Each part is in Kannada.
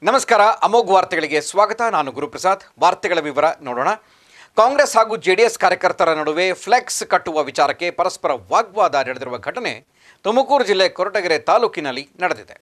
ನಮಸ್ಕಾರ ಅಮೋಘ್ ವಾರ್ತೆಗಳಿಗೆ ಸ್ವಾಗತ ನಾನು ಗುರುಪ್ರಸಾದ್ ವಾರ್ತೆಗಳ ವಿವರ ನೋಡೋಣ ಕಾಂಗ್ರೆಸ್ ಹಾಗೂ ಜೆಡಿಎಸ್ ಕಾರ್ಯಕರ್ತರ ನಡುವೆ ಫ್ಲೆಕ್ಸ್ ಕಟ್ಟುವ ವಿಚಾರಕ್ಕೆ ಪರಸ್ಪರ ವಾಗ್ವಾದ ನಡೆದಿರುವ ಘಟನೆ ತುಮಕೂರು ಜಿಲ್ಲೆ ಕೊರಟಗೆರೆ ತಾಲೂಕಿನಲ್ಲಿ ನಡೆದಿದೆ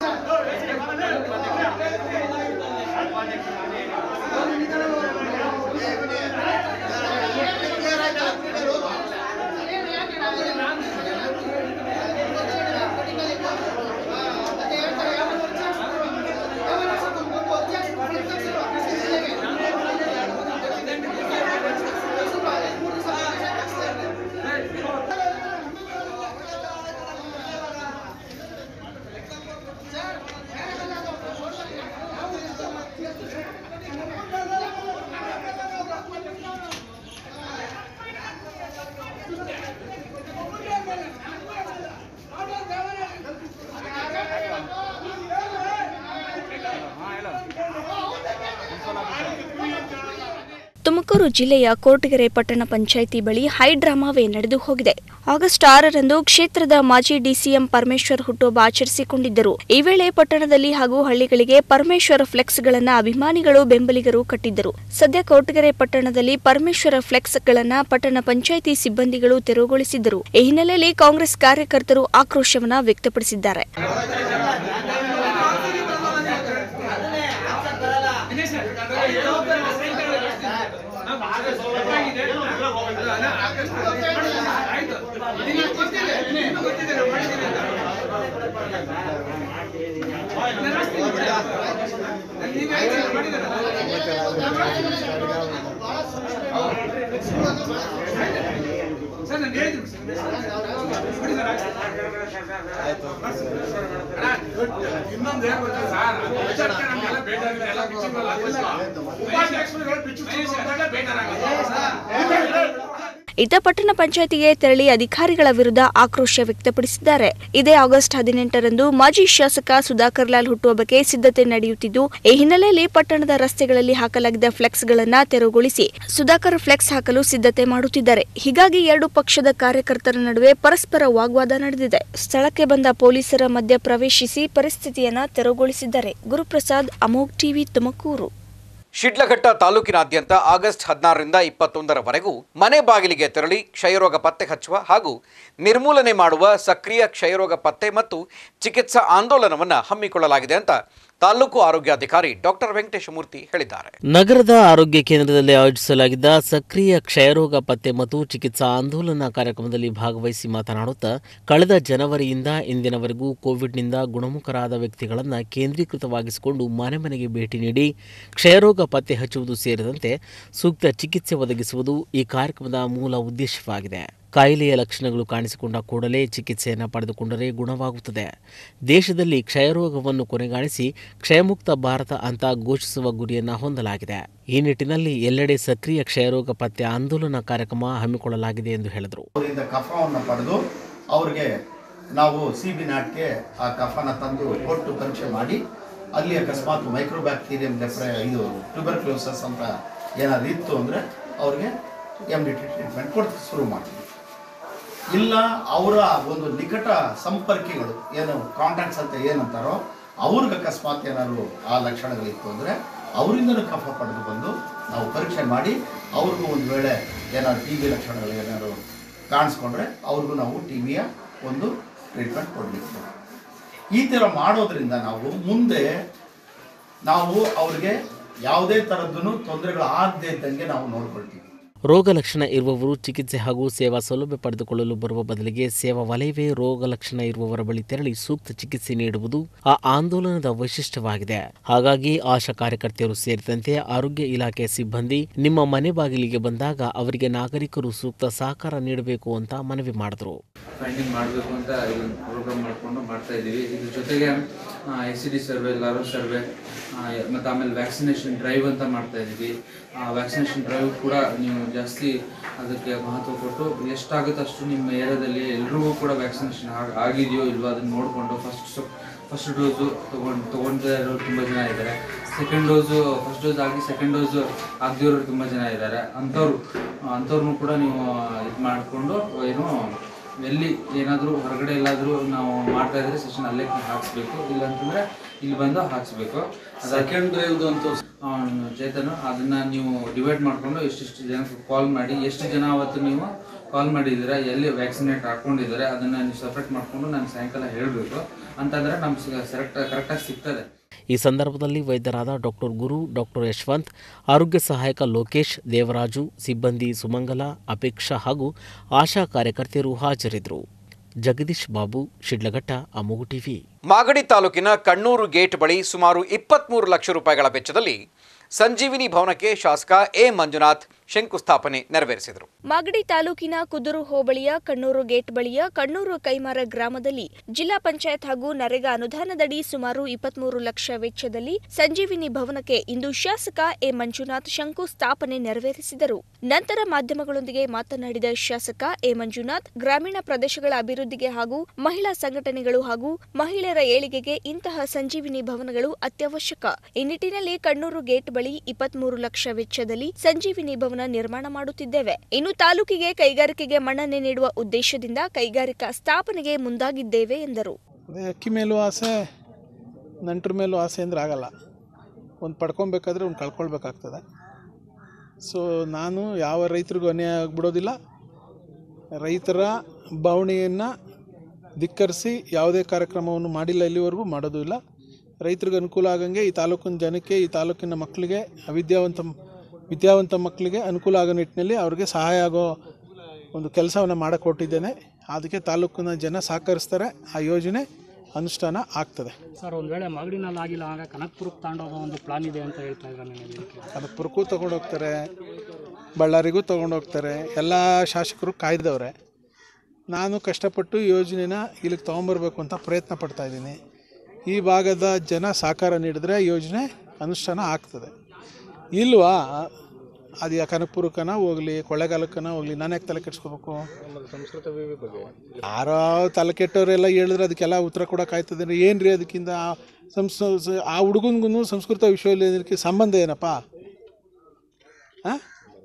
ತುಮಕೂರು ಜಿಲ್ಲೆಯ ಕೋಟಗೆರೆ ಪಟ್ಟಣ ಪಂಚಾಯಿತಿ ಬಳಿ ಹೈ ಡ್ರಾಮಾವೇ ನಡೆದು ಹೋಗಿದೆ ಆಗಸ್ಟ್ ಆರರಂದು ಕ್ಷೇತ್ರದ ಮಾಜಿ ಡಿಸಿಎಂ ಪರಮೇಶ್ವರ್ ಹುಟ್ಟುಹಬ್ಬ ಆಚರಿಸಿಕೊಂಡಿದ್ದರು ಈ ವೇಳೆ ಪಟ್ಟಣದಲ್ಲಿ ಹಾಗೂ ಹಳ್ಳಿಗಳಿಗೆ ಪರಮೇಶ್ವರ ಫ್ಲೆಕ್ಸ್ಗಳನ್ನ ಅಭಿಮಾನಿಗಳು ಬೆಂಬಲಿಗರು ಕಟ್ಟಿದ್ದರು ಸದ್ಯ ಕೋಟಗೆರೆ ಪಟ್ಟಣದಲ್ಲಿ ಪರಮೇಶ್ವರ ಫ್ಲೆಕ್ಸ್ಗಳನ್ನ ಪಟ್ಟಣ ಪಂಚಾಯಿತಿ ಸಿಬ್ಬಂದಿಗಳು ತೆರವುಗೊಳಿಸಿದ್ದರು ಈ ಹಿನ್ನೆಲೆಯಲ್ಲಿ ಕಾಂಗ್ರೆಸ್ ಕಾರ್ಯಕರ್ತರು ಆಕ್ರೋಶವನ್ನ ವ್ಯಕ್ತಪಡಿಸಿದ್ದಾರೆ ಸರ್ ನಾನು ಹೇಳಿದ್ದೀನಿ ಇನ್ನೊಂದು ಏನು ಗೊತ್ತಾ ಸರ್ ಬಜೆಟ್ಗೆ ನಮ್ಗೆಲ್ಲ ಬೇಜಾರಿದೆ ಎಲ್ಲ ಪಿಚ್ಚಿಂಗ್ ಎಲ್ಲ ಉಪಾಧ್ಯಕ್ಷರುಗಳು ಪಿಚ್ಚು ಬೇಜಾರಾಗುತ್ತೆ ಇತ ಪಟ್ಟಣ ಪಂಚಾಯಿತಿಗೆ ತೆರಳಿ ಅಧಿಕಾರಿಗಳ ವಿರುದ್ಧ ಆಕ್ರೋಶ ವ್ಯಕ್ತಪಡಿಸಿದ್ದಾರೆ ಇದೇ ಆಗಸ್ಟ್ ಹದಿನೆಂಟರಂದು ಮಾಜಿ ಶಾಸಕ ಸುಧಾಕರ್ ಲಾಲ್ ಹುಟ್ಟುಹಬ್ಬಕ್ಕೆ ಸಿದ್ಧತೆ ನಡೆಯುತ್ತಿದ್ದು ಈ ಹಿನ್ನೆಲೆಯಲ್ಲಿ ಪಟ್ಟಣದ ರಸ್ತೆಗಳಲ್ಲಿ ಹಾಕಲಾಗಿದ್ದ ಫ್ಲೆಕ್ಸ್ಗಳನ್ನ ತೆರವುಗೊಳಿಸಿ ಸುಧಾಕರ್ ಫ್ಲೆಕ್ಸ್ ಹಾಕಲು ಸಿದ್ಧತೆ ಮಾಡುತ್ತಿದ್ದಾರೆ ಹೀಗಾಗಿ ಎರಡು ಪಕ್ಷದ ಕಾರ್ಯಕರ್ತರ ನಡುವೆ ಪರಸ್ಪರ ವಾಗ್ವಾದ ನಡೆದಿದೆ ಸ್ಥಳಕ್ಕೆ ಬಂದ ಪೊಲೀಸರ ಮಧ್ಯ ಪ್ರವೇಶಿಸಿ ಪರಿಸ್ಥಿತಿಯನ್ನ ತೆರವುಗೊಳಿಸಿದ್ದಾರೆ ಗುರುಪ್ರಸಾದ್ ಅಮೋಘ್ ಟಿವಿ ತುಮಕೂರು ಶಿಡ್ಲಘಟ್ಟ ತಾಲೂಕಿನಾದ್ಯಂತ ಆಗಸ್ಟ್ ಹದಿನಾರರಿಂದ ಇಪ್ಪತ್ತೊಂದರವರೆಗೂ ಮನೆ ಬಾಗಿಲಿಗೆ ತೆರಳಿ ಕ್ಷಯರೋಗ ಪತ್ತೆ ಹಚ್ಚುವ ಹಾಗೂ ನಿರ್ಮೂಲನೆ ಮಾಡುವ ಸಕ್ರಿಯ ಕ್ಷಯರೋಗ ಪತ್ತೆ ಮತ್ತು ಚಿಕಿತ್ಸಾ ಆಂದೋಲನವನ್ನು ಹಮ್ಮಿಕೊಳ್ಳಲಾಗಿದೆ ಅಂತ ತಾಲೂಕು ಆರೋಗ್ಯಾಧಿಕಾರಿ ಡಾಕ್ಟರ್ ವೆಂಕಟೇಶಮೂರ್ತಿ ಹೇಳಿದ್ದಾರೆ ನಗರದ ಆರೋಗ್ಯ ಕೇಂದ್ರದಲ್ಲಿ ಆಯೋಜಿಸಲಾಗಿದ್ದ ಸಕ್ರಿಯ ಕ್ಷಯರೋಗ ಪತ್ತೆ ಮತ್ತು ಚಿಕಿತ್ಸಾ ಆಂದೋಲನ ಕಾರ್ಯಕ್ರಮದಲ್ಲಿ ಭಾಗವಹಿಸಿ ಮಾತನಾಡುತ್ತಾ ಕಳೆದ ಜನವರಿಯಿಂದ ಇಂದಿನವರೆಗೂ ಕೋವಿಡ್ನಿಂದ ಗುಣಮುಖರಾದ ವ್ಯಕ್ತಿಗಳನ್ನು ಕೇಂದ್ರೀಕೃತವಾಗಿಸಿಕೊಂಡು ಮನೆ ಮನೆಗೆ ಭೇಟಿ ನೀಡಿ ಕ್ಷಯರೋಗ ಪತ್ತೆ ಹಚ್ಚುವುದು ಸೇರಿದಂತೆ ಸೂಕ್ತ ಚಿಕಿತ್ಸೆ ಒದಗಿಸುವುದು ಈ ಕಾರ್ಯಕ್ರಮದ ಮೂಲ ಉದ್ದೇಶವಾಗಿದೆ ಕಾಯಿಲೆಯ ಲಕ್ಷಣಗಳು ಕಾಣಿಸಿಕೊಂಡ ಕೂಡಲೇ ಚಿಕಿತ್ಸೆಯನ್ನು ಪಡೆದುಕೊಂಡರೆ ಗುಣವಾಗುತ್ತದೆ ದೇಶದಲ್ಲಿ ಕ್ಷಯರೋಗವನ್ನು ಕೊನೆಗಾಣಿಸಿ ಕ್ಷಯಮುಕ್ತ ಭಾರತ ಅಂತ ಘೋಷಿಸುವ ಗುರಿಯನ್ನು ಹೊಂದಲಾಗಿದೆ ಈ ನಿಟ್ಟಿನಲ್ಲಿ ಎಲ್ಲೆಡೆ ಸಕ್ರಿಯ ಕ್ಷಯರೋಗ ಪತ್ತೆ ಆಂದೋಲನ ಕಾರ್ಯಕ್ರಮ ಹಮ್ಮಿಕೊಳ್ಳಲಾಗಿದೆ ಎಂದು ಹೇಳಿದರು ಅವರಿಂದ ಕಫವನ್ನು ಪಡೆದು ಅವ್ರಿಗೆ ನಾವು ಸಿ ಬಿ ನಾಟ್ಗೆ ಆ ಕಫನ ತಂದು ಕೊಟ್ಟು ಪರೀಕ್ಷೆ ಮಾಡಿ ಅಲ್ಲಿ ಅಕಸ್ಮಾತ್ ಮೈಕ್ರೋಬ್ಯಾಕ್ಟೀರಿಯಂ ಲೆಪ್ರೆ ಇದು ಟ್ಯೂಬರ್ಕ್ಲೋಸಸ್ ಅಂತ ಏನಾದ್ರು ಇತ್ತು ಅಂದರೆ ಅವ್ರಿಗೆ ಎಮ್ ಡಿ ಟಿ ಟ್ರೀಟ್ಮೆಂಟ್ ಕೊಡ್ತೀವಿ ಶುರು ಮಾಡ್ತೀವಿ ಇಲ್ಲ ಅವರ ಒಂದು ನಿಕಟ ಸಂಪರ್ಕಿಗಳು ಏನು ಕಾಂಟ್ಯಾಕ್ಟ್ಸ್ ಅಂತ ಏನಂತಾರೋ ಅವ್ರಿಗೆ ಅಕಸ್ಮಾತ್ ಏನಾದ್ರು ಆ ಲಕ್ಷಣಗಳಿತ್ತು ಅಂದರೆ ಅವರಿಂದನೂ ಕಫ ಪಡೆದು ಬಂದು ನಾವು ಪರೀಕ್ಷೆ ಮಾಡಿ ಅವ್ರಿಗೂ ಒಂದು ವೇಳೆ ಏನಾದ್ರು ಟಿ ಬಿ ಲಕ್ಷಣಗಳು ಏನಾದ್ರು ಕಾಣಿಸ್ಕೊಂಡ್ರೆ ಅವ್ರಿಗೂ ನಾವು ಟಿ ವಿಯ ಒಂದು ಟ್ರೀಟ್ಮೆಂಟ್ ಕೊಡಬೇಕು ಈ ಥರ ಮಾಡೋದ್ರಿಂದ ನಾವು ಮುಂದೆ ನಾವು ಅವ್ರಿಗೆ ಯಾವುದೇ ಥರದ್ದು ತೊಂದರೆಗಳು ಆಗದೇ ಇದ್ದಂಗೆ ನಾವು ನೋಡ್ಕೊಳ್ತೀವಿ ರೋಗ ಲಕ್ಷಣ ಇರುವವರು ಚಿಕಿತ್ಸೆ ಹಾಗೂ ಸೇವಾ ಸೌಲಭ್ಯ ಪಡೆದುಕೊಳ್ಳಲು ಬರುವ ಬದಲಿಗೆ ಸೇವಾ ವಲಯವೇ ರೋಗ ಲಕ್ಷಣ ಇರುವವರ ಬಳಿ ತೆರಳಿ ಸೂಕ್ತ ಚಿಕಿತ್ಸೆ ನೀಡುವುದು ಆ ಆಂದೋಲನದ ವೈಶಿಷ್ಟ್ಯವಾಗಿದೆ ಹಾಗಾಗಿ ಆಶಾ ಕಾರ್ಯಕರ್ತೆಯರು ಸೇರಿದಂತೆ ಆರೋಗ್ಯ ಇಲಾಖೆ ಸಿಬ್ಬಂದಿ ನಿಮ್ಮ ಮನೆ ಬಾಗಿಲಿಗೆ ಬಂದಾಗ ಅವರಿಗೆ ನಾಗರಿಕರು ಸೂಕ್ತ ಸಹಕಾರ ನೀಡಬೇಕು ಅಂತ ಮನವಿ ಮಾಡಿದರು ಫೈಂಡಿಂಗ್ ಮಾಡಬೇಕು ಅಂತ ಇದೊಂದು ಪ್ರೋಗ್ರಾಮ್ ಮಾಡಿಕೊಂಡು ಮಾಡ್ತಾ ಇದ್ದೀವಿ ಇದ್ರ ಜೊತೆಗೆ S C D survey larva survey ಮತ್ತು ಆಮೇಲೆ ವ್ಯಾಕ್ಸಿನೇಷನ್ ಡ್ರೈವ್ ಅಂತ ಮಾಡ್ತಾ ಇದ್ದೀವಿ ವ್ಯಾಕ್ಸಿನೇಷನ್ ಡ್ರೈವ್ ಕೂಡ ನೀವು ಜಾಸ್ತಿ ಅದಕ್ಕೆ ಮಹತ್ವ ಕೊಟ್ಟು ಎಷ್ಟಾಗುತ್ತೆ ಅಷ್ಟು ನಿಮ್ಮ ಏರಿಯಾದಲ್ಲಿ ಎಲ್ರಿಗೂ ಕೂಡ ವ್ಯಾಕ್ಸಿನೇಷನ್ ಆಗಿದೆಯೋ ಇಲ್ವೋ ಅದನ್ನು ನೋಡಿಕೊಂಡು ಫಸ್ಟ್ ಫಸ್ಟ್ ಡೋಸು ತೊಗೊಂಡು ತೊಗೊಂಡೇ ಇರೋರು ತುಂಬ ಜನ ಇದ್ದಾರೆ ಸೆಕೆಂಡ್ ಡೋಸು ಫಸ್ಟ್ ಡೋಸ್ ಆಗಿ ಸೆಕೆಂಡ್ ಡೋಸು ಆಗದಿರೋರು ತುಂಬ ಜನ ಇದ್ದಾರೆ ಅಂಥವ್ರು ಅಂಥವ್ರನ್ನೂ ಕೂಡ ನೀವು ಇದು ಮಾಡಿಕೊಂಡು ಏನು ಎಲ್ಲಿ ಏನಾದರೂ ಹೊರಗಡೆ ಎಲ್ಲಾದರೂ ನಾವು ಮಾಡ್ತಾ ಇದ್ರೆ ಸೆಷನ್ ಅಲ್ಲೇ ಹಾಕ್ಸ್ಬೇಕು ಇಲ್ಲ ಅಂತಂದ್ರೆ ಇಲ್ಲಿ ಬಂದು ಹಾಕ್ಸ್ಬೇಕು ಸೆಕೆಂಡ್ ವೇವ್ದು ಅಂತೂ ಚೇತನ್ ಅದನ್ನ ನೀವು ಡಿವೈಡ್ ಮಾಡ್ಕೊಂಡು ಎಷ್ಟೆಷ್ಟು ಜನಕ್ಕೆ ಕಾಲ್ ಮಾಡಿ ಎಷ್ಟು ಜನ ಅವತ್ತು ನೀವು ಕಾಲ್ ಮಾಡಿದ್ದೀರಾ ಎಲ್ಲಿ ವ್ಯಾಕ್ಸಿನೇಟ್ ಹಾಕೊಂಡಿದ್ದಾರೆ ಅದನ್ನ ನೀವು ಸಪ್ರೇಟ್ ಮಾಡ್ಕೊಂಡು ನಾನು ಸಾಯಂಕಾಲ ಹೇಳಬೇಕು ಅಂತಂದ್ರೆ ನಮ್ಗೆ ಕರೆಕ್ಟ್ ಕರೆಕ್ಟಾಗಿ ಸಿಗ್ತದೆ ಈ ಸಂದರ್ಭದಲ್ಲಿ ವೈದ್ಯರಾದ ಡಾಕ್ಟರ್ ಗುರು ಡಾಕ್ಟರ್ ಯಶವಂತ್ ಆರೋಗ್ಯ ಸಹಾಯಕ ಲೋಕೇಶ್ ದೇವರಾಜು ಸಿಬ್ಬಂದಿ ಸುಮಂಗಲ ಅಪೇಕ್ಷಾ ಹಾಗೂ ಆಶಾ ಕಾರ್ಯಕರ್ತೆಯರು ಹಾಜರಿದ್ದರು ಜಗದೀಶ್ ಬಾಬು ಶಿಡ್ಲಘಟ್ಟ ಅಮೋಗು ಟಿವಿ ಮಾಗಡಿ ತಾಲೂಕಿನ ಕಣ್ಣೂರು ಗೇಟ್ ಬಳಿ ಸುಮಾರು ಇಪ್ಪತ್ತ್ಮೂರು ಲಕ್ಷ ರೂಪಾಯಿಗಳ ವೆಚ್ಚದಲ್ಲಿ ಸಂಜೀವಿನಿ ಭವನಕ್ಕೆ ಶಾಸಕ ಎ ಮಂಜುನಾಥ್ ಶಂಕುಸ್ಥಾಪನೆ ನೆರವೇರಿಸಿದರು ಮಾಗಡಿ ತಾಲೂಕಿನ ಕುದುರು ಹೋಬಳಿಯ ಕಣ್ಣೂರು ಗೇಟ್ ಬಳಿಯ ಕಣ್ಣೂರು ಕೈಮಾರ ಗ್ರಾಮದಲ್ಲಿ ಜಿಲ್ಲಾ ಪಂಚಾಯತ್ ಹಾಗೂ ನರೇಗಾ ಅನುದಾನದಡಿ ಸುಮಾರು ಇಪ್ಪತ್ಮೂರು ಲಕ್ಷ ವೆಚ್ಚದಲ್ಲಿ ಸಂಜೀವಿನಿ ಭವನಕ್ಕೆ ಇಂದು ಶಾಸಕ ಎ ಮಂಜುನಾಥ್ ಶಂಕು ಸ್ಥಾಪನೆ ನೆರವೇರಿಸಿದರು ನಂತರ ಮಾಧ್ಯಮಗಳೊಂದಿಗೆ ಮಾತನಾಡಿದ ಶಾಸಕ ಎ ಮಂಜುನಾಥ್ ಗ್ರಾಮೀಣ ಪ್ರದೇಶಗಳ ಅಭಿವೃದ್ಧಿಗೆ ಹಾಗೂ ಮಹಿಳಾ ಸಂಘಟನೆಗಳು ಹಾಗೂ ಮಹಿಳೆಯರ ಏಳಿಗೆಗೆ ಇಂತಹ ಸಂಜೀವಿನಿ ಭವನಗಳು ಅತ್ಯವಶ್ಯಕ ಈ ನಿಟ್ಟಿನಲ್ಲಿ ಕಣ್ಣೂರು ಗೇಟ್ ಬಳಿ ಇಪ್ಪತ್ಮೂರು ಲಕ್ಷ ವೆಚ್ಚದಲ್ಲಿ ಸಂಜೀವಿನಿ ಭವನ ನಿರ್ಮಾಣ ಮಾಡುತ್ತಿದ್ದೇವೆ ಇನ್ನು ತಾಲೂಕಿಗೆ ಕೈಗಾರಿಕೆಗೆ ಮನ್ನಣೆ ನೀಡುವ ಉದ್ದೇಶದಿಂದ ಕೈಗಾರಿಕಾ ಸ್ಥಾಪನೆಗೆ ಮುಂದಾಗಿದ್ದೇವೆ ಎಂದರು ಅದೇ ಅಕ್ಕಿ ಮೇಲೂ ಆಸೆ ನಂಟ್ರ ಮೇಲೂ ಆಸೆ ಅಂದರೆ ಆಗಲ್ಲ ಒಂದು ಪಡ್ಕೊಬೇಕಾದ್ರೆ ಒಂದು ಕಳ್ಕೊಳ್ಬೇಕಾಗ್ತದೆ ಸೊ ನಾನು ಯಾವ ರೈತರಿಗೂ ಅನ್ಯಾಯ ಆಗಿಬಿಡೋದಿಲ್ಲ ರೈತರ ಬವಣೆಯನ್ನು ಧಿಕ್ಕರಿಸಿ ಯಾವುದೇ ಕಾರ್ಯಕ್ರಮವನ್ನು ಮಾಡಿಲ್ಲ ಇಲ್ಲಿವರೆಗೂ ಮಾಡೋದು ಇಲ್ಲ ರೈತರಿಗೆ ಅನುಕೂಲ ಆಗಂಗೆ ಈ ತಾಲೂಕಿನ ಜನಕ್ಕೆ ಈ ತಾಲೂಕಿನ ಮಕ್ಕಳಿಗೆ ವಿದ್ಯಾವಂತ ವಿದ್ಯಾವಂತ ಮಕ್ಕಳಿಗೆ ಅನುಕೂಲ ಆಗೋ ನಿಟ್ಟಿನಲ್ಲಿ ಅವ್ರಿಗೆ ಸಹಾಯ ಆಗೋ ಒಂದು ಕೆಲಸವನ್ನು ಮಾಡಿಕೊಟ್ಟಿದ್ದೇನೆ ಅದಕ್ಕೆ ತಾಲೂಕಿನ ಜನ ಸಹಕರಿಸ್ತಾರೆ ಆ ಯೋಜನೆ ಅನುಷ್ಠಾನ ಆಗ್ತದೆ ಸರ್ ಒಂದು ವೇಳೆ ಮಾಗಡಿನಲ್ಲಿ ಆಗಿಲ್ಲ ಅಂದರೆ ಕನಕಪುರಕ್ಕೆ ತಗೊಂಡೋಗೋ ಒಂದು ಪ್ಲಾನ್ ಇದೆ ಅಂತ ಹೇಳ್ತಾ ಇದ್ದಾರೆ ನನಗೆ ವೇದಿಕೆ ಕನಕಪುರಕ್ಕೂ ತೊಗೊಂಡೋಗ್ತಾರೆ ಬಳ್ಳಾರಿಗೂ ತೊಗೊಂಡೋಗ್ತಾರೆ ಎಲ್ಲ ಶಾಸಕರು ಕಾಯ್ದವ್ರೆ ನಾನು ಕಷ್ಟಪಟ್ಟು ಈ ಯೋಜನೆನ ಇಲ್ಲಿಗೆ ತೊಗೊಂಬರ್ಬೇಕು ಅಂತ ಪ್ರಯತ್ನ ಪಡ್ತಾ ಇದ್ದೀನಿ ಈ ಭಾಗದ ಜನ ಸಹಕಾರ ನೀಡಿದ್ರೆ ಯೋಜನೆ ಅನುಷ್ಠಾನ ಆಗ್ತದೆ ಇಲ್ವಾ ಅದು ಯಾ ಕನಕಪುರಕ್ಕನ ಹೋಗಲಿ ಕೊಳ್ಳೆಗಾಲಕ್ಕನ ಹೋಗಲಿ ನಾನು ಯಾಕೆ ತಲೆ ಕೆಡ್ಸ್ಕೋಬೇಕು ಯಾರೋ ತಲೆ ಕೆಟ್ಟವರೆಲ್ಲ ಹೇಳಿದ್ರೆ ಅದಕ್ಕೆಲ್ಲ ಉತ್ತರ ಕೊಡೋಕ್ಕಾಯ್ತದೆ ಏನು ರೀ ಅದಕ್ಕಿಂತ ಆ ಸಂಸ್ ಆ ಹುಡುಗನಿಗೂ ಸಂಸ್ಕೃತ ವಿಶ್ವವಿದ್ಯಾಲಯಕ್ಕೆ ಸಂಬಂಧ ಏನಪ್ಪ ಹಾಂ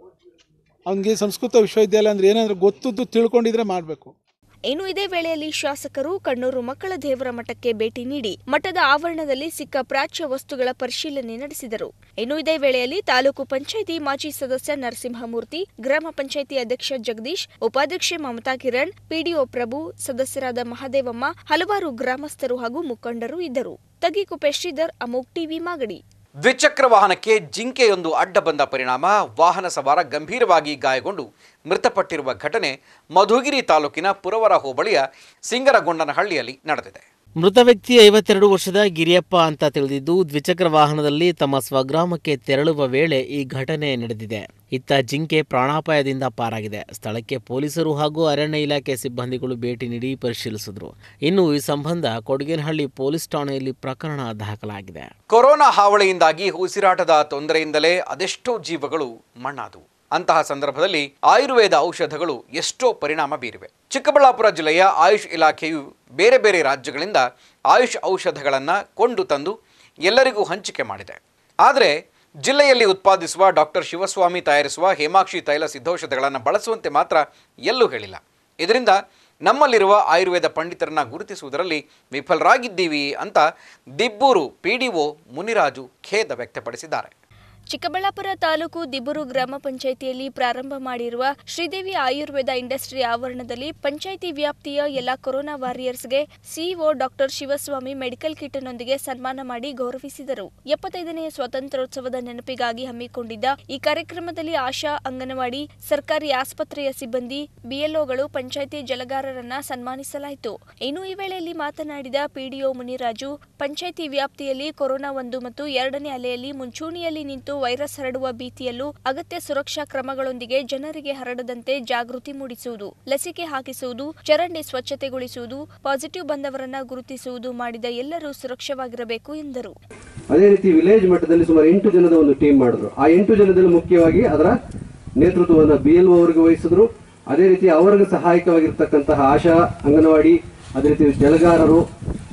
ಅವನಿಗೆ ಸಂಸ್ಕೃತ ವಿಶ್ವವಿದ್ಯಾಲಯ ಅಂದರೆ ಏನಂದ್ರೆ ಗೊತ್ತದ್ದು ತಿಳ್ಕೊಂಡಿದ್ರೆ ಮಾಡಬೇಕು ಇನ್ನು ಇದೇ ವೇಳೆಯಲ್ಲಿ ಶಾಸಕರು ಕಣ್ಣೂರು ಮಕ್ಕಳ ದೇವರ ಮಠಕ್ಕೆ ಭೇಟಿ ನೀಡಿ ಮಠದ ಆವರಣದಲ್ಲಿ ಸಿಕ್ಕ ಪ್ರಾಚ್ಯ ವಸ್ತುಗಳ ಪರಿಶೀಲನೆ ನಡೆಸಿದರು ಇನ್ನು ಇದೇ ವೇಳೆಯಲ್ಲಿ ತಾಲೂಕು ಪಂಚಾಯಿತಿ ಮಾಜಿ ಸದಸ್ಯ ನರಸಿಂಹಮೂರ್ತಿ ಗ್ರಾಮ ಪಂಚಾಯಿತಿ ಅಧ್ಯಕ್ಷ ಜಗದೀಶ್ ಉಪಾಧ್ಯಕ್ಷೆ ಮಮತಾ ಕಿರಣ್ ಪಿಡಿಒ ಪ್ರಭು ಸದಸ್ಯರಾದ ಮಹದೇವಮ್ಮ ಹಲವಾರು ಗ್ರಾಮಸ್ಥರು ಹಾಗೂ ಮುಖಂಡರು ಇದ್ದರು ತಗಿಕುಪೆ ಶ್ರೀಧರ್ ಅಮೋಕ್ ಟಿವಿ ಮಾಗಡಿ ದ್ವಿಚಕ್ರ ವಾಹನಕ್ಕೆ ಜಿಂಕೆಯೊಂದು ಅಡ್ಡ ಬಂದ ಪರಿಣಾಮ ವಾಹನ ಸವಾರ ಗಂಭೀರವಾಗಿ ಗಾಯಗೊಂಡು ಮೃತಪಟ್ಟಿರುವ ಘಟನೆ ಮಧುಗಿರಿ ತಾಲೂಕಿನ ಪುರವರ ಹೋಬಳಿಯ ಸಿಂಗರಗೊಂಡನಹಳ್ಳಿಯಲ್ಲಿ ನಡೆದಿದೆ ಮೃತ ವ್ಯಕ್ತಿ ಐವತ್ತೆರಡು ವರ್ಷದ ಗಿರಿಯಪ್ಪ ಅಂತ ತಿಳಿದಿದ್ದು ದ್ವಿಚಕ್ರ ವಾಹನದಲ್ಲಿ ತಮ್ಮ ಸ್ವಗ್ರಾಮಕ್ಕೆ ತೆರಳುವ ವೇಳೆ ಈ ಘಟನೆ ನಡೆದಿದೆ ಇತ್ತ ಜಿಂಕೆ ಪ್ರಾಣಾಪಾಯದಿಂದ ಪಾರಾಗಿದೆ ಸ್ಥಳಕ್ಕೆ ಪೊಲೀಸರು ಹಾಗೂ ಅರಣ್ಯ ಇಲಾಖೆ ಸಿಬ್ಬಂದಿಗಳು ಭೇಟಿ ನೀಡಿ ಪರಿಶೀಲಿಸಿದ್ರು ಇನ್ನು ಈ ಸಂಬಂಧ ಕೊಡಗೇನಹಳ್ಳಿ ಪೊಲೀಸ್ ಠಾಣೆಯಲ್ಲಿ ಪ್ರಕರಣ ದಾಖಲಾಗಿದೆ ಕೊರೋನಾ ಹಾವಳಿಯಿಂದಾಗಿ ಉಸಿರಾಟದ ತೊಂದರೆಯಿಂದಲೇ ಅದೆಷ್ಟೋ ಜೀವಗಳು ಮಣ್ಣಾದವು ಅಂತಹ ಸಂದರ್ಭದಲ್ಲಿ ಆಯುರ್ವೇದ ಔಷಧಗಳು ಎಷ್ಟೋ ಪರಿಣಾಮ ಬೀರಿವೆ ಚಿಕ್ಕಬಳ್ಳಾಪುರ ಜಿಲ್ಲೆಯ ಆಯುಷ್ ಇಲಾಖೆಯು ಬೇರೆ ಬೇರೆ ರಾಜ್ಯಗಳಿಂದ ಆಯುಷ್ ಔಷಧಗಳನ್ನು ಕೊಂಡು ತಂದು ಎಲ್ಲರಿಗೂ ಹಂಚಿಕೆ ಮಾಡಿದೆ ಆದರೆ ಜಿಲ್ಲೆಯಲ್ಲಿ ಉತ್ಪಾದಿಸುವ ಡಾಕ್ಟರ್ ಶಿವಸ್ವಾಮಿ ತಯಾರಿಸುವ ಹೇಮಾಕ್ಷಿ ತೈಲ ಸಿದ್ಧೌಷಧಗಳನ್ನು ಬಳಸುವಂತೆ ಮಾತ್ರ ಎಲ್ಲೂ ಹೇಳಿಲ್ಲ ಇದರಿಂದ ನಮ್ಮಲ್ಲಿರುವ ಆಯುರ್ವೇದ ಪಂಡಿತರನ್ನ ಗುರುತಿಸುವುದರಲ್ಲಿ ವಿಫಲರಾಗಿದ್ದೀವಿ ಅಂತ ದಿಬ್ಬೂರು ಪಿಡಿಒ ಮುನಿರಾಜು ಖೇದ ವ್ಯಕ್ತಪಡಿಸಿದ್ದಾರೆ ಚಿಕ್ಕಬಳ್ಳಾಪುರ ತಾಲೂಕು ದಿಬ್ಬೂರು ಗ್ರಾಮ ಪಂಚಾಯಿತಿಯಲ್ಲಿ ಪ್ರಾರಂಭ ಮಾಡಿರುವ ಶ್ರೀದೇವಿ ಆಯುರ್ವೇದ ಇಂಡಸ್ಟ್ರಿ ಆವರಣದಲ್ಲಿ ಪಂಚಾಯಿತಿ ವ್ಯಾಪ್ತಿಯ ಎಲ್ಲ ಕೊರೋನಾ ವಾರಿಯರ್ಸ್ಗೆ ಸಿಇಒ ಡಾಕ್ಟರ್ ಶಿವಸ್ವಾಮಿ ಮೆಡಿಕಲ್ ಕಿಟ್ನೊಂದಿಗೆ ಸನ್ಮಾನ ಮಾಡಿ ಗೌರವಿಸಿದರು ಎಪ್ಪತ್ತೈದನೆಯ ಸ್ವಾತಂತ್ರ್ಯೋತ್ಸವದ ನೆನಪಿಗಾಗಿ ಹಮ್ಮಿಕೊಂಡಿದ್ದ ಈ ಕಾರ್ಯಕ್ರಮದಲ್ಲಿ ಆಶಾ ಅಂಗನವಾಡಿ ಸರ್ಕಾರಿ ಆಸ್ಪತ್ರೆಯ ಸಿಬ್ಬಂದಿ ಬಿಎಲ್ಒಗಳು ಪಂಚಾಯಿತಿ ಜಲಗಾರರನ್ನ ಸನ್ಮಾನಿಸಲಾಯಿತು ಇನ್ನು ಈ ವೇಳೆಯಲ್ಲಿ ಮಾತನಾಡಿದ ಪಿಡಿಒ ಮುನಿರಾಜು ಪಂಚಾಯಿತಿ ವ್ಯಾಪ್ತಿಯಲ್ಲಿ ಕೊರೋನಾ ಒಂದು ಮತ್ತು ಎರಡನೇ ಅಲೆಯಲ್ಲಿ ಮುಂಚೂಣಿಯಲ್ಲಿ ನಿಂತು ವೈರಸ್ ಹರಡುವ ಭೀತಿಯಲ್ಲೂ ಅಗತ್ಯ ಸುರಕ್ಷಾ ಕ್ರಮಗಳೊಂದಿಗೆ ಜನರಿಗೆ ಹರಡದಂತೆ ಜಾಗೃತಿ ಮೂಡಿಸುವುದು ಲಸಿಕೆ ಹಾಕಿಸುವುದು ಚರಂಡಿ ಸ್ವಚ್ಛತೆಗೊಳಿಸುವುದು ಪಾಸಿಟಿವ್ ಬಂದವರನ್ನ ಗುರುತಿಸುವುದು ಮಾಡಿದ ಎಲ್ಲರೂ ಸುರಕ್ಷವಾಗಿರಬೇಕು ಎಂದರು ಅದೇ ರೀತಿ ವಿಲೇಜ್ ಮಟ್ಟದಲ್ಲಿ ಸುಮಾರು ಎಂಟು ಜನದ ಒಂದು ಟೀಮ್ ಮಾಡಿದ್ರು ಆ ಎಂಟು ಜನದಲ್ಲಿ ಮುಖ್ಯವಾಗಿ ಅದರ ನೇತೃತ್ವವನ್ನು ಬಿ ಎಲ್ ಅವರಿಗೆ ವಹಿಸಿದ್ರು ಅದೇ ರೀತಿ ಅವರಿಗೆ ಸಹಾಯಕವಾಗಿರ್ತಕ್ಕಂತಹ ಆಶಾ ಅಂಗನವಾಡಿ ಅದೇ ರೀತಿ ಜಲಗಾರರು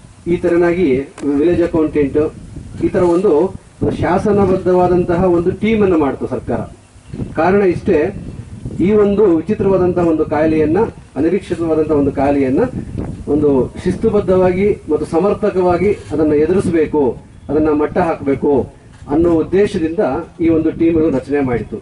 ಈ ತರನಾಗಿ ವಿಲೇಜ್ ಅಕೌಂಟೆಂಟ್ ಈ ತರ ಒಂದು ಶಾಸನಬದ್ಧವಾದಂತಹ ಒಂದು ಟೀಮ್ ಅನ್ನು ಮಾಡ್ತು ಸರ್ಕಾರ ಕಾರಣ ಇಷ್ಟೇ ಈ ಒಂದು ವಿಚಿತ್ರವಾದಂತಹ ಒಂದು ಕಾಯಿಲೆಯನ್ನ ಅನಿರೀಕ್ಷಿತವಾದಂತಹ ಒಂದು ಕಾಯಿಲೆಯನ್ನ ಒಂದು ಶಿಸ್ತುಬದ್ಧವಾಗಿ ಮತ್ತು ಸಮರ್ಪಕವಾಗಿ ಅದನ್ನು ಎದುರಿಸಬೇಕು ಅದನ್ನ ಮಟ್ಟ ಹಾಕಬೇಕು ಅನ್ನೋ ಉದ್ದೇಶದಿಂದ ಈ ಒಂದು ಟೀಮ್ ರಚನೆ ಮಾಡಿತು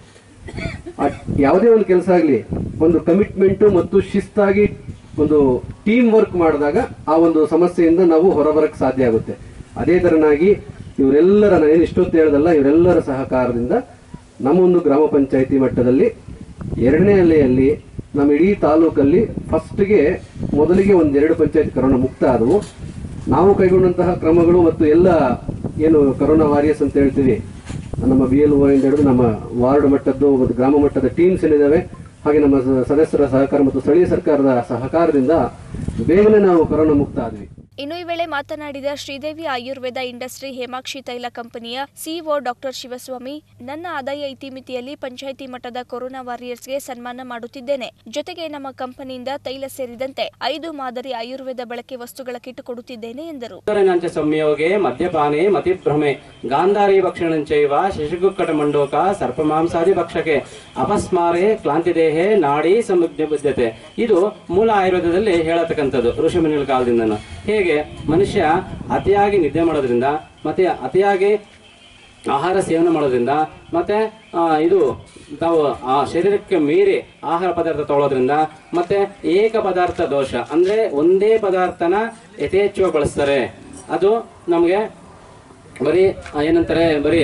ಆ ಯಾವುದೇ ಒಂದು ಕೆಲಸ ಆಗಲಿ ಒಂದು ಕಮಿಟ್ಮೆಂಟು ಮತ್ತು ಶಿಸ್ತಾಗಿ ಒಂದು ಟೀಮ್ ವರ್ಕ್ ಮಾಡಿದಾಗ ಆ ಒಂದು ಸಮಸ್ಯೆಯಿಂದ ನಾವು ಹೊರಬರಕ್ಕೆ ಸಾಧ್ಯ ಆಗುತ್ತೆ ಅದೇ ತರನಾಗಿ ಇವರೆಲ್ಲರ ನಾನೇನು ಇಷ್ಟೊತ್ತು ಹೇಳ್ದಲ್ಲ ಇವರೆಲ್ಲರ ಸಹಕಾರದಿಂದ ನಮ್ಮ ಒಂದು ಗ್ರಾಮ ಪಂಚಾಯಿತಿ ಮಟ್ಟದಲ್ಲಿ ಎರಡನೇ ಅಲೆಯಲ್ಲಿ ನಮ್ಮ ಇಡೀ ತಾಲೂಕಲ್ಲಿ ಫಸ್ಟ್ಗೆ ಮೊದಲಿಗೆ ಒಂದೆರಡು ಪಂಚಾಯತ್ ಕರೋನಾ ಮುಕ್ತ ಆದವು ನಾವು ಕೈಗೊಂಡಂತಹ ಕ್ರಮಗಳು ಮತ್ತು ಎಲ್ಲ ಏನು ಕರೋನಾ ವಾರಿಯರ್ಸ್ ಅಂತ ಹೇಳ್ತೀವಿ ನಮ್ಮ ಬಿ ಎಲ್ ಇಂದ ಹಿಡಿದು ನಮ್ಮ ವಾರ್ಡ್ ಮಟ್ಟದ್ದು ಮತ್ತು ಗ್ರಾಮ ಮಟ್ಟದ ಟೀಮ್ಸ್ ಏನಿದ್ದಾವೆ ಹಾಗೆ ನಮ್ಮ ಸ- ಸದಸ್ಯರ ಸಹಕಾರ ಮತ್ತು ಸ್ಥಳೀಯ ಸರ್ಕಾರದ ಸಹಕಾರದಿಂದ ಬೇಗನೆ ನಾವು ಕರೋನಾ ಮುಕ್ತ ಆದ್ವಿ ಇನ್ನು ಈ ವೇಳೆ ಮಾತನಾಡಿದ ಶ್ರೀದೇವಿ ಆಯುರ್ವೇದ ಇಂಡಸ್ಟ್ರಿ ಹೇಮಾಕ್ಷಿ ತೈಲ ಕಂಪನಿಯ ಸಿಇಒ ಡಾಕ್ಟರ್ ಶಿವಸ್ವಾಮಿ ನನ್ನ ಆದಾಯ ಇತಿಮಿತಿಯಲ್ಲಿ ಪಂಚಾಯಿತಿ ಮಟ್ಟದ ಕೊರೋನಾ ವಾರಿಯರ್ಸ್ಗೆ ಸನ್ಮಾನ ಮಾಡುತ್ತಿದ್ದೇನೆ ಜೊತೆಗೆ ನಮ್ಮ ಕಂಪನಿಯಿಂದ ತೈಲ ಸೇರಿದಂತೆ ಐದು ಮಾದರಿ ಆಯುರ್ವೇದ ಬಳಕೆ ವಸ್ತುಗಳ ಕಿಟ್ ಕೊಡುತ್ತಿದ್ದೇನೆ ಎಂದರು ಉತ್ತರನಾಂಚ ಸಂಯೋಗೆ ಮದ್ಯಪಾನೆ ಮತಿಭ್ರಮೆ ಗಾಂಧಾರಿ ಭಕ್ಷಣಂಚೈವ ಶಶಿಕುಕ್ಕಟ ಮಂಡೋಕ ಸರ್ಪಮಾಂಸಾದಿ ಭಕ್ಷಕೆ ಅಪಸ್ಮಾರೆ ಕ್ಲಾಂತಿದೇಹೆ ನಾಡಿ ಸಮುದ್ಯತೆ ಇದು ಮೂಲ ಆಯುರ್ವೇದದಲ್ಲಿ ಹೇಳತಕ್ಕಂಥದ್ದು ಋಷಿಮುನಿಗಳ ಕಾಲದಿಂದನು ಹೇಗೆ ಮನುಷ್ಯ ಅತಿಯಾಗಿ ನಿದ್ದೆ ಮಾಡೋದ್ರಿಂದ ಮತ್ತೆ ಅತಿಯಾಗಿ ಆಹಾರ ಸೇವನೆ ಮಾಡೋದ್ರಿಂದ ಮತ್ತೆ ಆ, ಇದು ತಾವು ಆ ಶರೀರಕ್ಕೆ ಮೀರಿ ಆಹಾರ ಪದಾರ್ಥ ತಗೊಳ್ಳೋದ್ರಿಂದ ಮತ್ತೆ ಏಕ ಪದಾರ್ಥ ದೋಷ ಅಂದ್ರೆ ಒಂದೇ ಪದಾರ್ಥನ ಯಥೇಚ್ಛವಾಗಿ ಬಳಸ್ತಾರೆ ಅದು ನಮಗೆ ಬರೀ ಆ, ಏನಂತಾರೆ ಬರೀ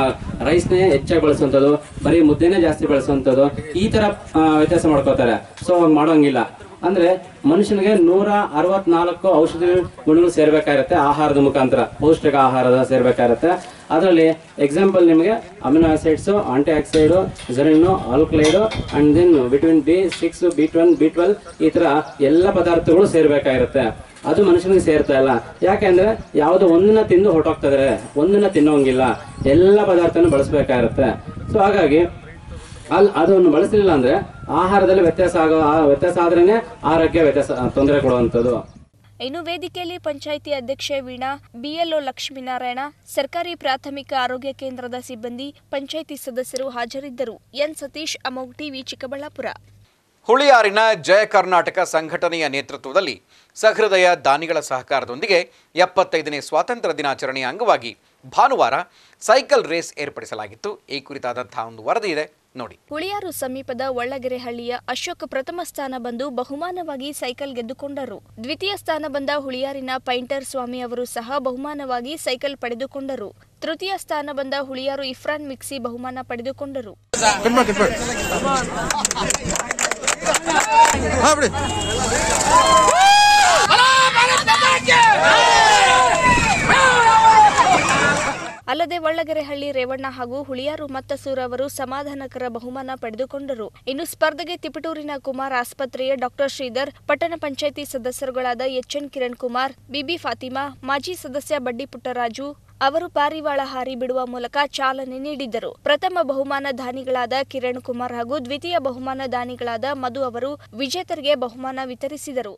ರೈಸ್ನೇ ಹೆಚ್ಚಾಗಿ ಬಳಸುವಂಥದ್ದು ಬರೀ ಮುದ್ದೆನೇ ಜಾಸ್ತಿ ಬಳಸುವಂಥದ್ದು ಈ ತರ ಆ, ವ್ಯತ್ಯಾಸ ಮಾಡ್ಕೋತಾರೆ ಸೊ ಹಂಗ್ ಮಾಡೋಂಗಿಲ್ಲ ಅಂದ್ರೆ ಮನುಷ್ಯನಿಗೆ ನೂರ ಅರವತ್ನಾಲ್ಕು ಔಷಧಿ ಗುಣಗಳು ಸೇರ್ಬೇಕಾಗಿರುತ್ತೆ ಆಹಾರದ ಮುಖಾಂತರ ಪೌಷ್ಟಿಕ ಆಹಾರದ ಸೇರ್ಬೇಕಾಗಿರುತ್ತೆ ಅದರಲ್ಲಿ ಎಕ್ಸಾಂಪಲ್ ನಿಮಗೆ ಅಮಿನೋ ಆಸಿಡ್ಸ್ ಆಂಟಿ ಆಕ್ಸೈಡ್ ಜರಿನು alkaloid and then between B six B twelve B twelve ಈ ತರ ಎಲ್ಲ ಪದಾರ್ಥಗಳು ಸೇರ್ಬೇಕಾಗಿರುತ್ತೆ ಅದು ಮನುಷ್ಯನಿಗೆ ಸೇರ್ತಾ ಇಲ್ಲ ಯಾಕೆಂದ್ರೆ ಯಾವುದೋ ಒಂದನ್ನ ತಿಂದು ಹೊರಟೋಗ್ತಿದ್ರೆ ಒಂದನ್ನ ತಿನ್ನೋಂಗಿಲ್ಲ ಎಲ್ಲ ಪದಾರ್ಥನೂ ಬಳಸಬೇಕಾಗಿರುತ್ತೆ ಸೊ ಹಾಗಾಗಿ ಅಲ್ಲಿ ಅದನ್ನು ಬಳಸಲಿಲ್ಲ ಅಂದ್ರೆ ಆಹಾರದಲ್ಲಿ ವ್ಯತ್ಯಾಸ ಆಗೋ ಆ ವ್ಯತ್ಯಾಸ ಆದ್ರೇನೆ ಆರೋಗ್ಯ ವ್ಯತ್ಯಾಸ ತೊಂದರೆ ಕೊಡುವಂಥದ್ದು ಇನ್ನು ವೇದಿಕೆಯಲ್ಲಿ ಪಂಚಾಯಿತಿ ಅಧ್ಯಕ್ಷೆ ವೀಣಾ ಬಿಎಲ್ಒ ಲಕ್ಷ್ಮೀನಾರಾಯಣ ಸರ್ಕಾರಿ ಪ್ರಾಥಮಿಕ ಆರೋಗ್ಯ ಕೇಂದ್ರದ ಸಿಬ್ಬಂದಿ ಪಂಚಾಯಿತಿ ಸದಸ್ಯರು ಹಾಜರಿದ್ದರು ಎನ್ ಸತೀಶ್ ಅಮೋಗ್ ಟಿವಿ ಚಿಕ್ಕಬಳ್ಳಾಪುರ ಹುಳಿಯಾರಿನ ಜಯ ಕರ್ನಾಟಕ ಸಂಘಟನೆಯ ನೇತೃತ್ವದಲ್ಲಿ ಸಹೃದಯ ದಾನಿಗಳ ಸಹಕಾರದೊಂದಿಗೆ ಎಪ್ಪತ್ತೈದನೇ ಸ್ವಾತಂತ್ರ್ಯ ದಿನಾಚರಣೆಯ ಅಂಗವಾಗಿ ಭಾನುವಾರ ಸೈಕಲ್ ರೇಸ್ ಏರ್ಪಡಿಸಲಾಗಿತ್ತು ಈ ಕುರಿತಾದಂತಹ ಒಂದು ವರದಿ ಇದೆ ನೋಡಿ ಹುಳಿಯಾರು ಸಮೀಪದ ಒಳ್ಳಗೆರೆಹಳ್ಳಿಯ ಅಶೋಕ್ ಪ್ರಥಮ ಸ್ಥಾನ ಬಂದು ಬಹುಮಾನವಾಗಿ ಸೈಕಲ್ ಗೆದ್ದುಕೊಂಡರು ದ್ವಿತೀಯ ಸ್ಥಾನ ಬಂದ ಹುಳಿಯಾರಿನ ಪೈಂಟರ್ ಸ್ವಾಮಿ ಅವರು ಸಹ ಬಹುಮಾನವಾಗಿ ಸೈಕಲ್ ಪಡೆದುಕೊಂಡರು ತೃತೀಯ ಸ್ಥಾನ ಬಂದ ಹುಳಿಯಾರು ಇಫ್ರಾನ್ ಮಿಕ್ಸಿ ಬಹುಮಾನ ಪಡೆದುಕೊಂಡರು ಅಲ್ಲದೆ ಒಳ್ಳಗೆರೆಹಳ್ಳಿ ರೇವಣ್ಣ ಹಾಗೂ ಹುಳಿಯಾರು ಮತ್ತಸೂರ್ ಅವರು ಸಮಾಧಾನಕರ ಬಹುಮಾನ ಪಡೆದುಕೊಂಡರು ಇನ್ನು ಸ್ಪರ್ಧೆಗೆ ತಿಪಟೂರಿನ ಕುಮಾರ್ ಆಸ್ಪತ್ರೆಯ ಡಾಕ್ಟರ್ ಶ್ರೀಧರ್ ಪಟ್ಟಣ ಪಂಚಾಯಿತಿ ಸದಸ್ಯರುಗಳಾದ ಎಚ್ಎನ್ ಕಿರಣ್ ಕುಮಾರ್ ಬಿಬಿ ಫಾತಿಮಾ ಮಾಜಿ ಸದಸ್ಯ ಬಡ್ಡಿ ಪುಟ್ಟರಾಜು ಅವರು ಪಾರಿವಾಳ ಹಾರಿ ಬಿಡುವ ಮೂಲಕ ಚಾಲನೆ ನೀಡಿದ್ದರು ಪ್ರಥಮ ಬಹುಮಾನ ದಾನಿಗಳಾದ ಕಿರಣ್ ಕುಮಾರ್ ಹಾಗೂ ದ್ವಿತೀಯ ಬಹುಮಾನ ದಾನಿಗಳಾದ ಮಧು ಅವರು ವಿಜೇತರಿಗೆ ಬಹುಮಾನ ವಿತರಿಸಿದರು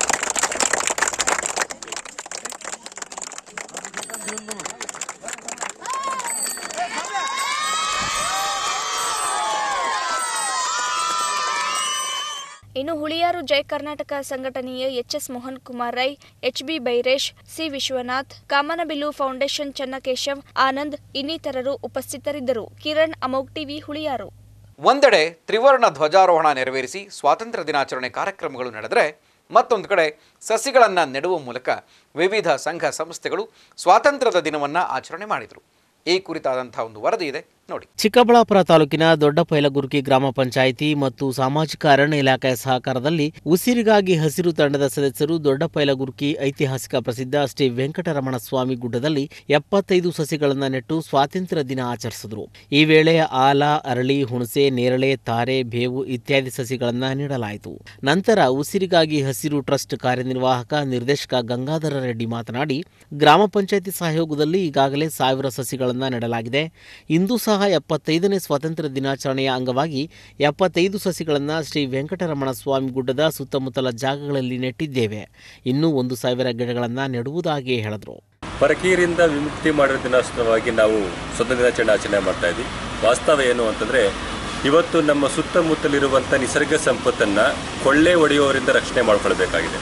ಇನ್ನು ಹುಳಿಯಾರು ಜಯ ಕರ್ನಾಟಕ ಸಂಘಟನೆಯ HS Mohan Kumar Rai HB Byresh C Vishwanath Kamanabillu foundation ಚನ್ನಕೇಶವ್ Anand ಇನ್ನಿತರರು ಉಪಸ್ಥಿತರಿದ್ದರು ಕಿರಣ್ ಅಮೋಗ್ ಟಿವಿ ಹುಳಿಯಾರು ಒಂದೆಡೆ ತ್ರಿವರ್ಣ ಧ್ವಜಾರೋಹಣ ನೆರವೇರಿಸಿ ಸ್ವಾತಂತ್ರ್ಯ ದಿನಾಚರಣೆ ಕಾರ್ಯಕ್ರಮಗಳು ನಡೆದರೆ ಮತ್ತೊಂದು ಕಡೆ ಸಸಿಗಳನ್ನು ನೆಡುವ ಮೂಲಕ ವಿವಿಧ ಸಂಘ ಸಂಸ್ಥೆಗಳು ಸ್ವಾತಂತ್ರ್ಯದ ದಿನವನ್ನು ಆಚರಣೆ ಮಾಡಿದರು ಈ ಕುರಿತಾದಂತಹ ಒಂದು ವರದಿ ಇದೆ ನೋಡಿ ಚಿಕ್ಕಬಳ್ಳಾಪುರ ತಾಲೂಕಿನ ದೊಡ್ಡ ಪೈಲಗುರ್ಕಿ ಗ್ರಾಮ ಪಂಚಾಯಿತಿ ಮತ್ತು ಸಾಮಾಜಿಕ ಅರಣ್ಯ ಇಲಾಖೆಯ ಸಹಕಾರದಲ್ಲಿ ಉಸಿರಿಗಾಗಿ ಹಸಿರು ತಂಡದ ಸದಸ್ಯರು ದೊಡ್ಡ ಪೈಲಗುರ್ಕಿ ಐತಿಹಾಸಿಕ ಪ್ರಸಿದ್ಧ ಶ್ರೀ ವೆಂಕಟರಮಣ ಸ್ವಾಮಿ ಗುಡ್ಡದಲ್ಲಿ ಎಪ್ಪತ್ತೈದು ಸಸಿಗಳನ್ನು ನೆಟ್ಟು ಸ್ವಾತಂತ್ರ್ಯ ದಿನ ಆಚರಿಸಿದರು ಈ ವೇಳೆ ಆಲ ಅರಳಿ ಹುಣಸೆ ನೇರಳೆ ತಾರೆ ಬೇವು ಇತ್ಯಾದಿ ಸಸಿಗಳನ್ನು ನೀಡಲಾಯಿತು ನಂತರ ಉಸಿರಿಗಾಗಿ ಹಸಿರು ಟ್ರಸ್ಟ್ ಕಾರ್ಯನಿರ್ವಾಹಕ ನಿರ್ದೇಶಕ ಗಂಗಾಧರ ರೆಡ್ಡಿ ಮಾತನಾಡಿ ಗ್ರಾಮ ಪಂಚಾಯಿತಿ ಸಹಯೋಗದಲ್ಲಿ ಈಗಾಗಲೇ ಸಾವಿರ ಸಸಿಗಳನ್ನು ನೆಡಲಾಗಿದೆ ಇಂದು ಸಹ ಎಪ್ಪತ್ತೈದನೇ ಸ್ವಾತಂತ್ರ್ಯ ದಿನಾಚರಣೆಯ ಅಂಗವಾಗಿ ಎಪ್ಪತ್ತೈದು ಸಸಿಗಳನ್ನು ಶ್ರೀ ವೆಂಕಟರಮಣ ಸ್ವಾಮಿ ಗುಡ್ಡದ ಸುತ್ತಮುತ್ತಲ ಜಾಗಗಳಲ್ಲಿ ನೆಟ್ಟಿದ್ದೇವೆ ಇನ್ನೂ ಒಂದು ಸಾವಿರ ಗಿಡಗಳನ್ನು ನೆಡುವುದಾಗಿ ಹೇಳಿದರು ಪರಕೀರಿಂದ ವಿಮುಕ್ತಿ ಮಾಡಿರೋ ದಿನಾಚರಣವಾಗಿ ನಾವು ಸ್ವತಂತ್ರ ದಿನಾಚರಣೆ ಆಚರಣೆ ಮಾಡ್ತಾ ಇದ್ವಿ ವಾಸ್ತವ ಏನು ಅಂತಂದರೆ ಇವತ್ತು ನಮ್ಮ ಸುತ್ತಮುತ್ತಲಿರುವಂಥ ನಿಸರ್ಗ ಸಂಪತ್ತನ್ನು ಕೊಳ್ಳೆ ಹೊಡೆಯುವವರಿಂದ ರಕ್ಷಣೆ ಮಾಡ್ಕೊಳ್ಬೇಕಾಗಿದೆ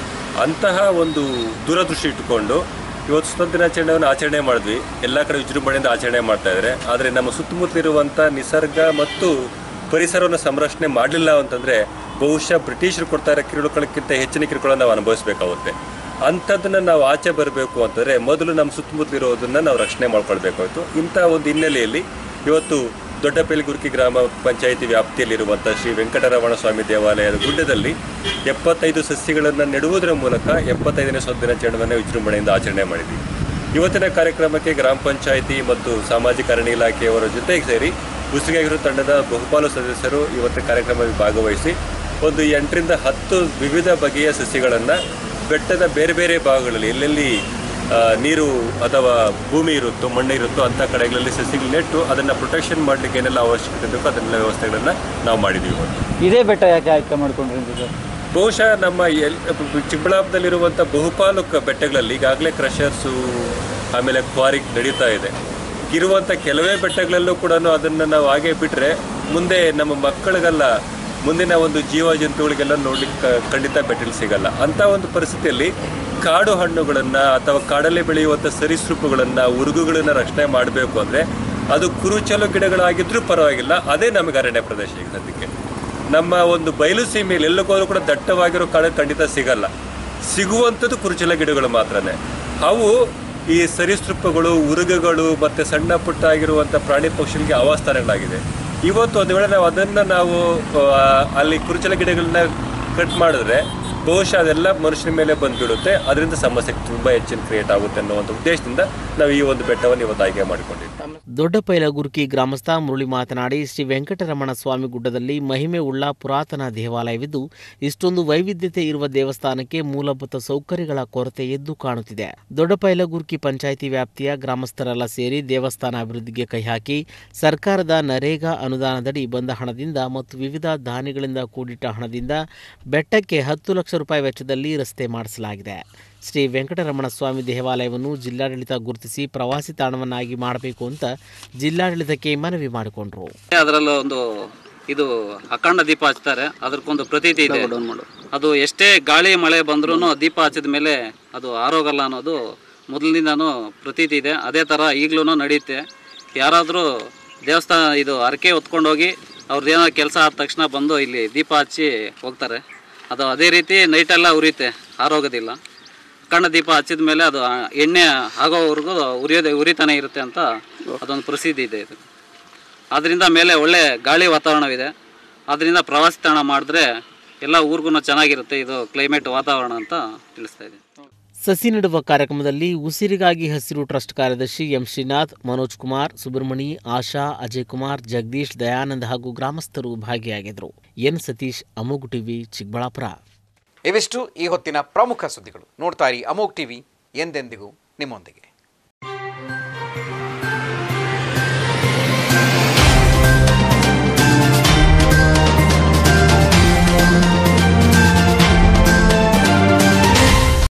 ಅಂತಹ ಒಂದು ದೂರದೃಷ್ಟಿ ಇಟ್ಟುಕೊಂಡು ಇವತ್ತು ಸ್ವತಂತ್ರ ದಿನಾಚರಣೆಯನ್ನು ಆಚರಣೆ ಮಾಡಿದ್ವಿ ಎಲ್ಲ ಕಡೆ ವಿಜೃಂಭಣೆಯಿಂದ ಆಚರಣೆ ಮಾಡ್ತಾ ಇದ್ದಾರೆ ಆದರೆ ನಮ್ಮ ಸುತ್ತಮುತ್ತಲಿರುವಂಥ ನಿಸರ್ಗ ಮತ್ತು ಪರಿಸರವನ್ನು ಸಂರಕ್ಷಣೆ ಮಾಡಲಿಲ್ಲ ಅಂತಂದರೆ ಬಹುಶಃ ಬ್ರಿಟಿಷರು ಕೊಡ್ತಾ ಇರೋ ಕಿರುಕುಳಕ್ಕಿಂತ ಹೆಚ್ಚಿನ ಕಿರುಕುಳ ನಾವು ಅನುಭವಿಸಬೇಕಾಗುತ್ತೆ ಅಂಥದ್ದನ್ನು ನಾವು ಆಚೆ ಬರಬೇಕು ಅಂತಂದರೆ ಮೊದಲು ನಮ್ಮ ಸುತ್ತಮುತ್ತಲಿರೋದನ್ನು ನಾವು ರಕ್ಷಣೆ ಮಾಡ್ಕೊಳ್ಬೇಕಾಯ್ತು ಇಂಥ ಒಂದು ಹಿನ್ನೆಲೆಯಲ್ಲಿ ಇವತ್ತು ದೊಡ್ಡಪೆಲ್ಗುರ್ಕಿ ಗ್ರಾಮ ಪಂಚಾಯಿತಿ ವ್ಯಾಪ್ತಿಯಲ್ಲಿರುವಂಥ ಶ್ರೀ ವೆಂಕಟರಮಣ ಸ್ವಾಮಿ ದೇವಾಲಯದ ಗುಡ್ಡದಲ್ಲಿ ಎಪ್ಪತ್ತೈದು ಸಸ್ಯಗಳನ್ನು ನೆಡುವುದರ ಮೂಲಕ ಎಪ್ಪತ್ತೈದನೇ ಸ್ವಾತಂತ್ರ್ಯ ದಿನಾಚರಣೆಯನ್ನು ವಿಜೃಂಭಣೆಯಿಂದ ಆಚರಣೆ ಮಾಡಿದ್ವಿ ಇವತ್ತಿನ ಕಾರ್ಯಕ್ರಮಕ್ಕೆ ಗ್ರಾಮ ಪಂಚಾಯಿತಿ ಮತ್ತು ಸಾಮಾಜಿಕ ಅರಣ್ಯ ಇಲಾಖೆಯವರ ಜೊತೆಗೆ ಸೇರಿ ಉಸಿರಿಗಾಗಿರೋ ತಂಡದ ಬಹುಪಾಲು ಸದಸ್ಯರು ಇವತ್ತಿನ ಕಾರ್ಯಕ್ರಮದಲ್ಲಿ ಭಾಗವಹಿಸಿ ಒಂದು ಎಂಟರಿಂದ ಹತ್ತು ವಿವಿಧ ಬಗೆಯ ಸಸ್ಯಗಳನ್ನು ಬೆಟ್ಟದ ಬೇರೆ ಬೇರೆ ಭಾಗಗಳಲ್ಲಿ ಎಲ್ಲೆಲ್ಲಿ ಆ, ನೀರು ಅಥವಾ ಭೂಮಿ ಇರುತ್ತೋ ಮಣ್ಣು ಇರುತ್ತೋ ಅಂಥ ಕಡೆಗಳಲ್ಲಿ ಸಸಿಗಳು ನೆಟ್ಟು ಅದನ್ನು ಪ್ರೊಟೆಕ್ಷನ್ ಮಾಡಲಿಕ್ಕೆ ಏನೆಲ್ಲ ಅವಶ್ಯಕತೆ ಬೇಕೋ ಅದನ್ನೆಲ್ಲ ವ್ಯವಸ್ಥೆಗಳನ್ನು ನಾವು ಮಾಡಿದ್ದೀವಿ ಇವತ್ತು ಇದೇ ಬೆಟ್ಟ ಯಾಕೆ ಆಯ್ಕೆ ಮಾಡ್ಕೊಂಡ್ರಿ ಸರ್ ಬಹುಶಃ ನಮ್ಮ ಎಲ್ ಚಿಕ್ಕಬಳ್ಳಾಪುರದಲ್ಲಿರುವಂಥ ಬಹುಪಾಲು ಕ- ಬೆಟ್ಟಗಳಲ್ಲಿ ಈಗಾಗಲೇ ಕ್ರಷರ್ಸು ಆಮೇಲೆ ಕ್ವಾರಿ ನಡೀತಾ ಇದೆ ಇರುವಂಥ ಕೆಲವೇ ಬೆಟ್ಟಗಳಲ್ಲೂ ಕೂಡ ಅದನ್ನು ನಾವು ಹಾಗೆ ಬಿಟ್ಟರೆ ಮುಂದೆ ನಮ್ಮ ಮಕ್ಕಳಿಗೆಲ್ಲ ಮುಂದಿನ ಒಂದು ಜೀವ ಜಂತುಗಳಿಗೆಲ್ಲ ನೋಡ್ಲಿಕ್ಕೆ ಖಂಡಿತ ಬೆಟ್ಟಗಳು ಸಿಗಲ್ಲ ಅಂಥ ಒಂದು ಪರಿಸ್ಥಿತಿಯಲ್ಲಿ ಕಾಡು ಹಣ್ಣುಗಳನ್ನು ಅಥವಾ ಕಾಡಲ್ಲಿ ಬೆಳೆಯುವಂಥ ಸರೀಸೃಪಗಳನ್ನು ಉರುಗುಗಳನ್ನು ರಕ್ಷಣೆ ಮಾಡಬೇಕು ಅಂದರೆ ಅದು ಕುರುಚಲು ಗಿಡಗಳಾಗಿದ್ರೂ ಪರವಾಗಿಲ್ಲ ಅದೇ ನಮಗೆ ಅರಣ್ಯ ಪ್ರದೇಶ ಈಗ ಸದ್ಯಕ್ಕೆ ನಮ್ಮ ಒಂದು ಬಯಲು ಸೀಮೆಯಲ್ಲಿ ಎಲ್ಲಕ್ಕೋದ್ರೂ ಕೂಡ ದಟ್ಟವಾಗಿರೋ ಕಾಡು ಖಂಡಿತ ಸಿಗಲ್ಲ ಸಿಗುವಂಥದ್ದು ಕುರುಚಲ ಗಿಡಗಳು ಮಾತ್ರನೇ ಅವು ಈ ಸರೀಸೃಪಗಳು ಉರುಗಗಳು ಮತ್ತು ಸಣ್ಣ ಪುಟ್ಟ ಆಗಿರುವಂಥ ಪ್ರಾಣಿ ಪಕ್ಷಿಗಳಿಗೆ ಆವಾಸ್ಥಾನಗಳಾಗಿದೆ ಇವತ್ತು ಒಂದು ವೇಳೆ ನಾವು ಅದನ್ನು ನಾವು ಆ, ಅಲ್ಲಿ ಕುರುಚಲ ಗಿಡಗಳನ್ನ ಕಟ್ ಮಾಡಿದ್ರೆ ಬಹುಶಃ ಅದೆಲ್ಲ ಮನುಷ್ಯನ ಮೇಲೆ ಬಂದುಬಿಡುತ್ತೆ ಅದರಿಂದ ಸಮಸ್ಯೆ ತುಂಬ ಹೆಚ್ಚಿನ ಕ್ರಿಯೇಟ್ ಆಗುತ್ತೆ ಅನ್ನೋ ಒಂದು ಉದ್ದೇಶದಿಂದ ನಾವು ಈ ಒಂದು ಬೆಟ್ಟವನ್ನು ಇವತ್ತು ಆಯ್ಕೆ ಮಾಡಿಕೊಂಡಿದ್ದೀವಿ ದೊಡ್ಡಪೈಲಗುರ್ಕಿ ಗ್ರಾಮಸ್ಥ ಮುರಳಿ ಮಾತನಾಡಿ ಶ್ರೀ ವೆಂಕಟರಮಣ ಸ್ವಾಮಿ ಗುಡ್ಡದಲ್ಲಿ ಮಹಿಮೆ ಉಳ್ಳ ಪುರಾತನ ದೇವಾಲಯವಿದ್ದು ಇಷ್ಟೊಂದು ವೈವಿಧ್ಯತೆ ಇರುವ ದೇವಸ್ಥಾನಕ್ಕೆ ಮೂಲಭೂತ ಸೌಕರ್ಯಗಳ ಕೊರತೆ ಎದ್ದು ಕಾಣುತ್ತಿದೆ ದೊಡ್ಡಪೈಲಗುರ್ಕಿ ಪಂಚಾಯಿತಿ ವ್ಯಾಪ್ತಿಯ ಗ್ರಾಮಸ್ಥರೆಲ್ಲ ಸೇರಿ ದೇವಸ್ಥಾನ ಅಭಿವೃದ್ಧಿಗೆ ಕೈ ಹಾಕಿ ಸರ್ಕಾರದ ನರೇಗಾ ಅನುದಾನದಡಿ ಬಂದ ಹಣದಿಂದ ಮತ್ತು ವಿವಿಧ ದಾನಿಗಳಿಂದ ಕೂಡಿಟ್ಟ ಹಣದಿಂದ ಬೆಟ್ಟಕ್ಕೆ ಹತ್ತು ಲಕ್ಷ ರೂಪಾಯಿ ವೆಚ್ಚದಲ್ಲಿ ರಸ್ತೆ ಮಾಡಿಸಲಾಗಿದೆ ಶ್ರೀ ವೆಂಕಟರಮಣ ಸ್ವಾಮಿ ದೇವಾಲಯವನ್ನು ಜಿಲ್ಲಾಡಳಿತ ಗುರುತಿಸಿ ಪ್ರವಾಸಿ ತಾಣವನ್ನಾಗಿ ಮಾಡಬೇಕು ಅಂತ ಜಿಲ್ಲಾಡಳಿತಕ್ಕೆ ಮನವಿ ಮಾಡಿಕೊಂಡರು ಅದರಲ್ಲೂ ಒಂದು ಇದು ಅಖಂಡ ದೀಪ ಹಚ್ತಾರೆ ಅದಕ್ಕೊಂದು ಪ್ರತೀತಿ ಇದೆ ಅದು ಎಷ್ಟೇ ಗಾಳಿ ಮಳೆ ಬಂದ್ರೂ ದೀಪ ಹಚ್ಚಿದ ಮೇಲೆ ಅದು ಆರೋಗಲ್ಲ ಅನ್ನೋದು ಮೊದಲಿನಿಂದನೂ ಪ್ರತೀತಿ ಇದೆ ಅದೇ ಥರ ಈಗಲೂ ನಡೆಯುತ್ತೆ ಯಾರಾದರೂ ದೇವಸ್ಥಾನ ಇದು ಹರಕೆ ಹೊತ್ಕೊಂಡೋಗಿ ಅವ್ರದ್ದೇನೋ ಕೆಲಸ ಆದ ತಕ್ಷಣ ಬಂದು ಇಲ್ಲಿ ದೀಪ ಹಚ್ಚಿ ಹೋಗ್ತಾರೆ ಅದು ಅದೇ ರೀತಿ ನೈಟೆಲ್ಲ ಉರಿಯುತ್ತೆ ಆರೋಗೋದಿಲ್ಲ ಅಖಂಡ ದೀಪ ಹಚ್ಚಿದ ಮೇಲೆ ಅದು ಆ ಎಣ್ಣೆ ಆಗೋವರೆಗೂ ಉರಿಯೋದೇ ಉರಿತಾನೆ ಇರುತ್ತೆ ಅಂತ ಅದೊಂದು ಪ್ರಸಿದ್ಧಿ ಇದೆ ಇದು ಅದರಿಂದ ಮೇಲೆ ಒಳ್ಳೆ ಗಾಳಿ ವಾತಾವರಣವಿದೆ ಅದರಿಂದ ಪ್ರವಾಸಿ ತಾಣ ಮಾಡಿದ್ರೆ ಎಲ್ಲ ಊರಿಗೂ ಚೆನ್ನಾಗಿರುತ್ತೆ ಇದು ಕ್ಲೈಮೇಟ್ ವಾತಾವರಣ ಅಂತ ತಿಳಿಸ್ತಾ ಇದ್ದೀನಿ ಸಸಿ ನೆಡುವ ಕಾರ್ಯಕ್ರಮದಲ್ಲಿ ಉಸಿರಿಗಾಗಿ ಹಸಿರು ಟ್ರಸ್ಟ್ ಕಾರ್ಯದರ್ಶಿ ಎಂ ಶ್ರೀನಾಥ್ ಮನೋಜ್ ಕುಮಾರ್ ಸುಬ್ರಹ್ಮಣಿ ಆಶಾ ಅಜಯ್ ಕುಮಾರ್ ಜಗದೀಶ್ ದಯಾನಂದ್ ಹಾಗೂ ಗ್ರಾಮಸ್ಥರು ಭಾಗಿಯಾಗಿದ್ದರು ಎನ್ ಸತೀಶ್ ಅಮೋಗು ಟಿವಿ ಚಿಕ್ಕಬಳ್ಳಾಪುರ ಇವಿಷ್ಟು ಈ ಹೊತ್ತಿನ ಪ್ರಮುಖ ಸುದ್ದಿಗಳು ನೋಡ್ತಾ ಇರಿ ಅಮೋಕ್ ಟಿವಿ ಎಂದೆಂದಿಗೂ ನಿಮ್ಮೊಂದಿಗೆ